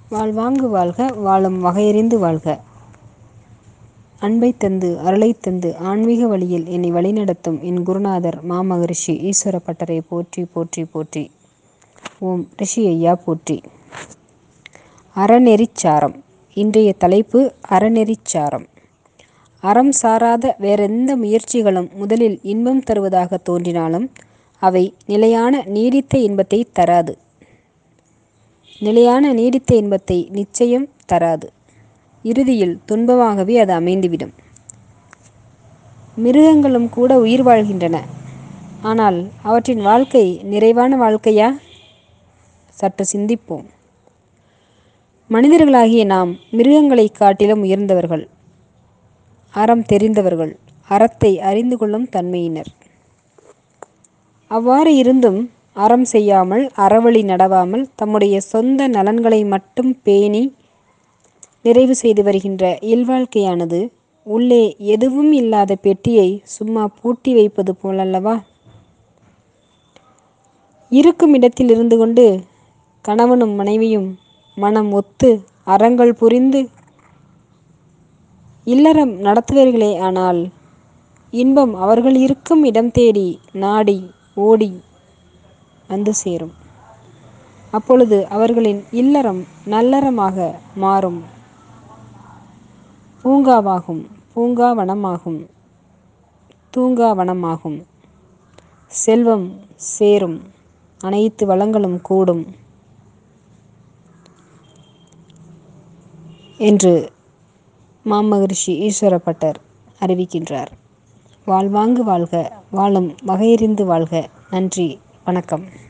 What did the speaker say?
வாழ்வாங்கு வாழ்க வாழும் வகையறிந்து வாழ்க அன்பைத் தந்து அருளைத் தந்து ஆன்மீக வழியில் என்னை வழிநடத்தும் என் குருநாதர் மாமகரிஷி ஈஸ்வர பட்டரை போற்றி போற்றி போற்றி ஓம் ரிஷி ஐயா போற்றி அறநெறிச்சாரம் இன்றைய தலைப்பு அறநெறிச்சாரம் அறம் சாராத வேறெந்த முயற்சிகளும் முதலில் இன்பம் தருவதாக தோன்றினாலும் அவை நிலையான நீடித்த இன்பத்தை தராது நிலையான நீடித்த இன்பத்தை நிச்சயம் தராது இறுதியில் துன்பமாகவே அது அமைந்துவிடும் மிருகங்களும் கூட உயிர் வாழ்கின்றன ஆனால் அவற்றின் வாழ்க்கை நிறைவான வாழ்க்கையா சற்று சிந்திப்போம் மனிதர்களாகிய நாம் மிருகங்களைக் காட்டிலும் உயர்ந்தவர்கள் அறம் தெரிந்தவர்கள் அறத்தை அறிந்து கொள்ளும் தன்மையினர் அவ்வாறு இருந்தும் அறம் செய்யாமல் அறவழி நடவாமல் தம்முடைய சொந்த நலன்களை மட்டும் பேணி நிறைவு செய்து வருகின்ற இல்வாழ்க்கையானது உள்ளே எதுவும் இல்லாத பெட்டியை சும்மா பூட்டி வைப்பது போலல்லவா இருக்கும் இடத்தில் இருந்து கொண்டு கணவனும் மனைவியும் மனம் ஒத்து அறங்கள் புரிந்து இல்லறம் நடத்துவீர்களே ஆனால் இன்பம் அவர்கள் இருக்கும் இடம் தேடி நாடி ஓடி வந்து சேரும் அப்பொழுது அவர்களின் இல்லறம் நல்லறமாக மாறும் பூங்காவாகும் பூங்காவனமாகும் தூங்காவனமாகும் செல்வம் சேரும் அனைத்து வளங்களும் கூடும் என்று மாமகரிஷி ஈஸ்வரப்பட்டர் அறிவிக்கின்றார் வாழ்வாங்கு வாழ்க வாழும் வகையறிந்து வாழ்க நன்றி வணக்கம்